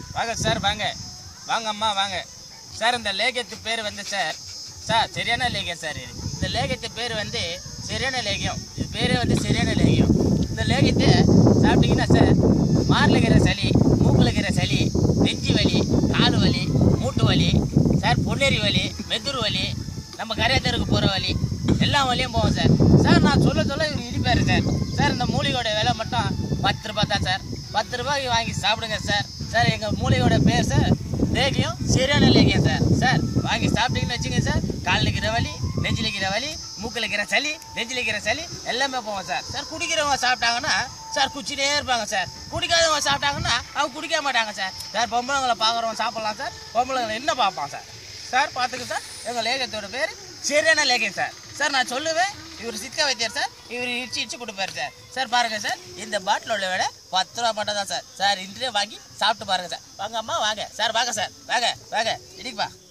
வாங்க சார் வாங்க வாங்க அம்மா வாங்க சார் இந்த லேகியத்து பேர் வந்து சார் சார் சரியான லேகியம் சார் இது இந்த லேகியத்து பேர் வந்து சரியான லேகியம் இது பேரே வந்து சரியான லேகியம் இந்த லேகியத்தை சாப்பிட்டீங்கன்னா சார் மாரில் இருக்கிற சளி மூக்கில் இருக்கிற சளி நெஞ்சு வலி கால் வலி மூட்டு வலி சார் பொன்னேரி வலி மெதுரு வலி நம்ம கரையாத்தருக்கு போகிற வழி எல்லா வழியும் போவோம் சார் சார் நான் சொல்ல சொல்ல இவர் இடிப்பாரு சார் சார் இந்த மூலிகையோட விலை மட்டும் பத்து ரூபாய் தான் சார் பத்து ரூபாய்க்கு வாங்கி சாப்பிடுங்க சார் சார் எங்கள் மூலிகையோட பேர் சார் லேகியம் சரியான லேகியம் சார் சார் வாங்கி சாப்பிட்டீங்கன்னு வச்சுங்க சார் காலில் இருக்கிற வலி நெஞ்சில் இருக்கிற வலி மூக்கில் இருக்கிற சளி நெஞ்சில் இருக்கிற சளி எல்லாமே போவோம் சார் சார் குடிக்கிறவங்க சாப்பிட்டாங்கன்னா சார் குச்சிட்டே இருப்பாங்க சார் குடிக்காதவங்க சாப்பிட்டாங்கன்னா அவங்க குடிக்க மாட்டாங்க சார் சார் பொம்பளைங்களை பார்க்குறவங்க சாப்பிட்லாம் சார் பொம்பளைங்களை என்ன பார்ப்பான் சார் சார் பார்த்துக்க சார் எங்கள் லேகத்தோட பேர் சரியான லேகம் சார் சார் நான் சொல்லுவேன் இவர் சிக்க வைத்தியர் சார் இவர் இடிச்சு இடிச்சு கொடுப்பாரு சார் சார் பாருங்க சார் இந்த பாட்டில் உள்ள விட பத்து ரூபா மட்டும் தான் சார் சார் இன்றைய வாங்கி சாப்பிட்டு பாருங்க சார் வாங்க அம்மா வாங்க சார் வாங்க சார் வாங்க வாங்க இடிப்பா